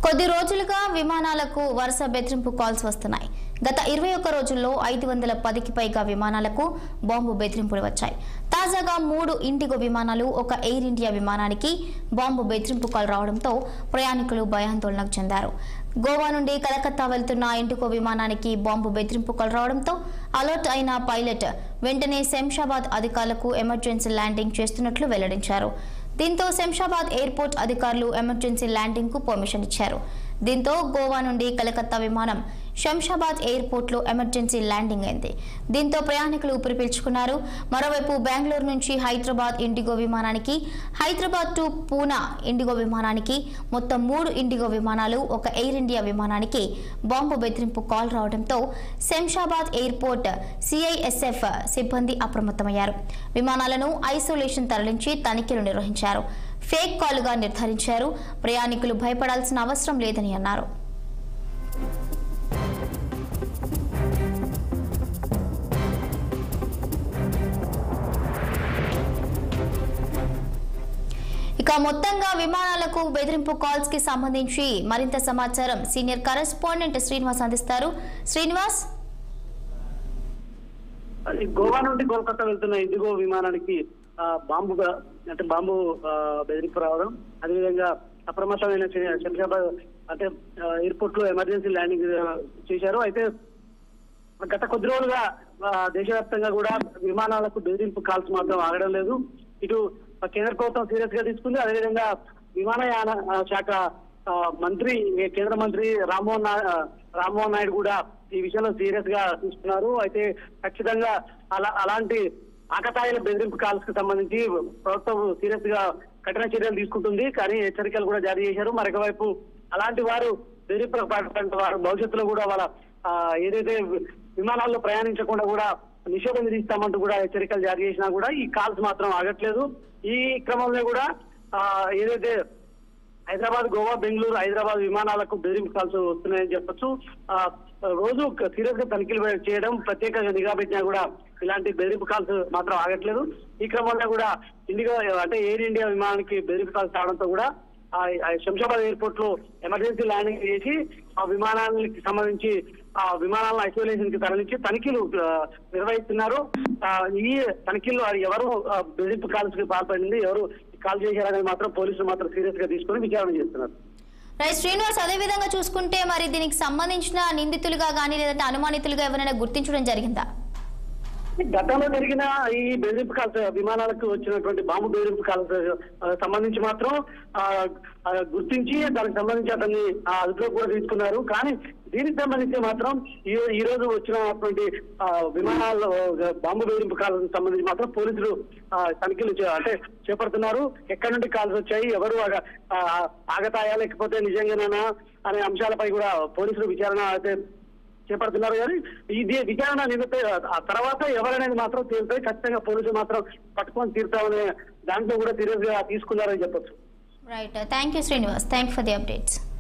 కొద్ది రోజులుగా విమానాలకు వరుస బెదిరింపు కాల్స్ వస్తున్నాయి గత ఇరవై ఒక్క రోజుల్లో ఐదు వందల పదికి పైగా విమానాలకు బాంబు బెదిరింపులు వచ్చాయి తాజాగా మూడు ఇండిగో విమానాలు ఒక ఎయిర్ ఇండియా విమానానికి బాంబు బెదిరింపు కాల్ రావడంతో ప్రయాణికులు భయాందోళనకు చెందారు గోవా నుండి కలకత్తా వెళ్తున్న ఇండిగో విమానానికి బాంబు బెదిరింపు కాల్ రావడంతో అలర్ట్ అయిన పైలట్ వెంటనే శంషాబాద్ అధికారులకు ఎమర్జెన్సీ ల్యాండింగ్ చేస్తున్నట్లు వెల్లడించారు దీంతో శంషాబాద్ ఎయిర్పోర్ట్ అధికారులు ఎమర్జెన్సీ ల్యాండింగ్ కు పర్మిషన్ ఇచ్చారు దీంతో గోవా నుండి కలకత్తా విమానం శంషాబాద్ ఎయిర్పోర్ట్ లో ఎమర్జెన్సీ ల్యాండింగ్ అయింది దీంతో ప్రయాణికులు ఊపిరి పీల్చుకున్నారు మరోవైపు బెంగళూరు నుంచి హైదరాబాద్ ఇండిగో విమానానికి హైదరాబాద్ టు పూనా ఇండిగో విమానానికి మొత్తం మూడు ఇండిగో విమానాలు ఒక ఎయిర్ ఇండియా విమానానికి బాంబు బెదిరింపు కాల్ రావడంతో శంషాబాద్ ఎయిర్పోర్ట్ సిఐఎస్ఎఫ్ సిబ్బంది అప్రమత్తమయ్యారు విమానాలను ఐసోలేషన్ తరలించి తనిఖీలు నిర్వహించారు ఫేక్ కాల్గా నిర్ధారించారు ప్రయాణికులు భయపడాల్సిన అవసరం లేదని అన్నారు ఇక మొత్తంగా విమానాలకు బెదిరింపు కాల్స్ కి సంబంధించి మరింత సమాచారం సీనియర్ కరెస్పాండెంట్ శ్రీనివాస్ అందిస్తారు శ్రీనివాస్ అది గోవా నుండి కోల్కతా వెళ్తున్న ఇండిగో విమానానికి ఆ, బాంబు బ- అంటే బాంబు ఆ, బెదిరింపు రావడం అదేవిధంగా అప్రమత్తమైన శ- శంషాబాద్ అంటే ఆ, ఎయిర్పోర్ట్ లో ఎమర్జెన్సీ ల్యాండింగ్ ఆ, చేశారు అయితే గత కొద్ది రోజులుగా ఆ, దేశవ్యాప్తంగా కూడా విమానాలకు బెదిరింపు కాల్స్ మాత్రం ఆగడం లేదు ఇటు కేంద్ర ప్రభుత్వం సీరియస్ గా తీసుకుంది అదేవిధంగా విమానయాన ఆ, శాఖ ఆ, మంత్రి కేంద్ర మంత్రి రామ్మోహన్ నా- ఆ, రామ్మోహన్ నాయుడు కూడా ఈ విషయంలో సీరియస్ గా తీసుకున్నారు అయితే ఖచ్చితంగా అలా అలాంటి ఆకతాయిల బెదిరింపు కాల్స్ కి సంబంధించి ప్రభుత్వం సీరియస్ గా కఠిన చర్యలు తీసుకుంటుంది కానీ హెచ్చరికలు కూడా జారీ చేశారు మరొక వైపు అలాంటి వారు బెదిరింపు పాల్పడిన వారు భవిష్యత్తులో కూడా వాళ్ళ ఆ, ఏదైతే విమానాల్లో ప్రయాణించకుండా కూడా నిషేధం విధిస్తామంటూ కూడా హెచ్చరికలు జారీ చేసినా కూడా ఈ కాల్స్ మాత్రం ఆగట్లేదు ఈ క్రమంలో కూడా ఆ, ఏదైతే హైదరాబాద్ గోవా బెంగళూరు హైదరాబాద్ విమానాలకు బెదిరింపు కాల్స్ వస్తున్నాయని చెప్పొచ్చు ఆ, రోజు సీరియస్ గా తనిఖీలు చేయడం ప్రత్యేకంగా నిఘా పెట్టినా కూడా ఇలాంటి బెదిరింపు కాల్స్ మాత్రం ఆగట్లేదు ఈ క్రమంలో కూడా ఇండిగో అంటే ఎయిర్ ఇండియా విమానానికి బెదిరింపు కాల్స్ రావడంతో కూడా ఆ ఆ శంషాబాద్ ఎయిర్పోర్ట్ లో ఎమర్జెన్సీ ల్యాండింగ్ చేసి ఆ విమానానికి సంబంధించి ఆ విమానాలను ఐసోలేషన్ కి తరలించి తనిఖీలు ఆ, నిర్వహిస్తున్నారు ఆ, ఈ తనిఖీల్లో అది ఎవరు ఆ, బెదిరింపు కాల్స్ కి పాల్పడింది ఎవరు కాల్ చేశారనేది మాత్రం పోలీసులు మాత్రం సీరియస్ గా తీసుకొని విచారణ చేస్తున్నారు రైట్ శ్రీనివాస్ అదే విధంగా చూసుకుంటే మరి దీనికి సంబంధించిన నిందితులుగా కానీ లేదంటే అనుమానితులుగా ఎవరైనా గుర్తించడం జరిగిందా గతంలో జరిగిన ఈ బెదిరింపు కాల్స్ విమానాలకు వచ్చినటువంటి బాంబు బెదిరింపు కాల్స్ ఆ, సంబంధించి మాత్రం ఆ, ఆ, గుర్తించి దానికి సంబంధించి అతన్ని ఆ, అదుపులో కూడా తీసుకున్నారు కానీ దీనికి సంబంధించి మాత్రం ఈ ఈ రోజు వచ్చినటువంటి ఆ, విమానాల్లో బాంబు బెదిరింపు కాల్స్ సంబంధించి మాత్రం పోలీసులు ఆ, తనిఖీలు చే- అంటే చేపడుతున్నారు ఎక్కడి నుండి కాల్స్ వచ్చాయి ఎవరు ఆగ- ఆ, ఆగతాయా లేకపోతే నిజంగానేనా అనే అంశాలపై కూడా పోలీసులు విచారణ అయితే చేపడుతున్నారు కానీ ఇది విచారణ నిమిత్త ఆ తర్వాత ఎవరనేది మాత్రం తేలిపోయి ఖచ్చితంగా పోలీసులు మాత్రం పట్టుకొని తీరుతామనే దాంట్లో కూడా సీరియస్ గా తీసుకున్నారని చెప్పొచ్చు right thank you Srinivas thank for the updates